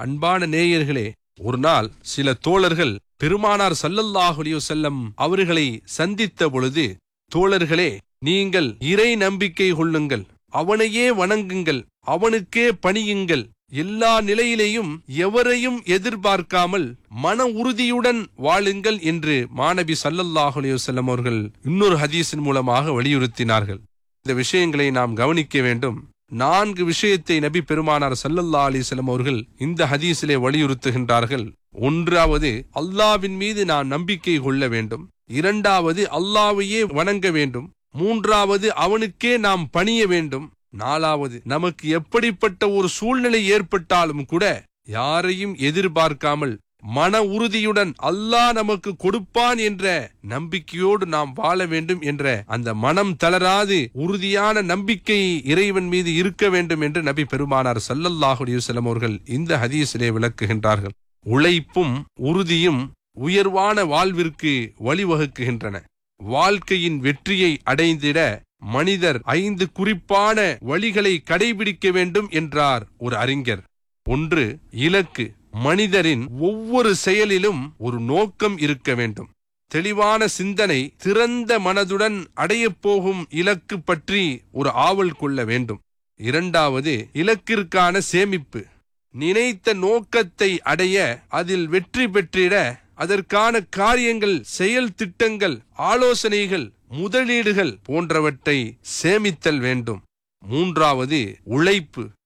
அன்பான நேயர்களே ஒரு நாள் சில தோழர்கள் பெருமானார் ஸல்லல்லாஹு அலைஹி வஸல்லம் அவர்களை சந்தித்த பொழுது தோழர்களே நீங்கள் இறை நம்பிக்கை கொள்ளுங்கள் அவனையே வணங்குங்கள் அவனுக்கே பணியுங்கள் எல்லா நிலையிலேயும் எவரையும் எதிர்பார்க்காமல் மன உறுதியுடன் வாழுங்கள் என்று மாணவி ஸல்லல்லாஹு அலைஹி வஸல்லம் அவர்கள் இன்னொரு ஹதீஸின் மூலமாக வலியுறுத்தினார்கள் இந்த விஷயங்களை நாம் கவனிக்க வேண்டும் நான்கு விஷயத்தை நபி பெருமானார் ஸல்லல்லாஹு அலைஹி வஸல்லம் அவர்கள் இந்த ஹதீஸிலே வலியுறுத்துகின்றார்கள் ஒன்றாவது அல்லாவின் மீது நாம் நம்பிக்கை கொள்ள வேண்டும் இரண்டாவது அல்லாவையே வணங்க வேண்டும் மூன்றாவது அவனுக்கே நாம் பணிய வேண்டும் நாலாவது நமக்கு எப்படிப்பட்ட ஒரு சூழ்நிலை ஏற்பட்டாலும் கூட யாரையும் எதிர்பார்க்காமல் மன உறுதியுடன் அல்லாஹ் நமக்கு கொடுப்பான் என்ற நம்பிக்கையோடு நாம் வாழ வேண்டும் என்ற அந்த மனம் தளராது உறுதியான நம்பிக்கை இறைவன் மீது இருக்க வேண்டும் என்று நபி பெருமானார் ஸல்லல்லாஹு அலைஹி வஸல்லம் அவர்கள் இந்த ஹதீஸிலே விளக்குகின்றார்கள் உழைப்பும் உறுதியும் உயர்வான வாழ்விற்கு வழிவகுக்குகின்றன வாழ்க்கையின் வெற்றியை அடைந்திட மனிதர் ஐந்து குறிப்பான வழிகளை கடைபிடிக்க வேண்டும் என்றார் ஒரு அறிஞர் ஒன்று இலக்கு மனிதரின் ஒவ்வொரு செயலிலும் ஒரு நோக்கம் இருக்க வேண்டும் தெளிவான சிந்தனை திறந்த மனதுடன் அடையப் போகும் இலக்கு பற்றி ஒரு ஆவல் கொள்ள வேண்டும் இரண்டாவது இலக்கிற்கான சேமிப்பு நினைத்த நோக்கத்தை அடைய அதில் வெற்றி பெற்றிட அதற்கான காரியங்கள் செயல் திட்டங்கள் ஆலோசனைகள் முதலீடுகள் போன்றவற்றை சேமித்தல் வேண்டும் மூன்றாவது உழைப்பு